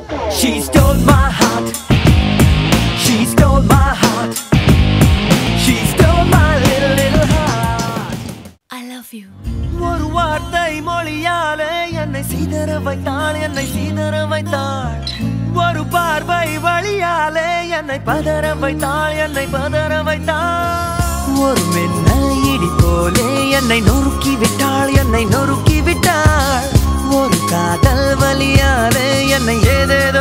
She stole my heart. She stole my heart. She stole my little, little heart. I love you. ஒரு வார்த்தை மொழியாலே என்னை சீதற வைத்தாள் என்னை சீதற வைத்தாள் ஒரு பார்வை வழியாலே என்னை பதற வைத்தாள் என்னை பதற வைத்தாள் ஒரு மின்னல் இடி போலே என்னை நொறுக்கி விட்டாள் என்னை நொறுக்கி விட்டாள் ஒரு காதல் வலியாலே என்னை ஏதேதோ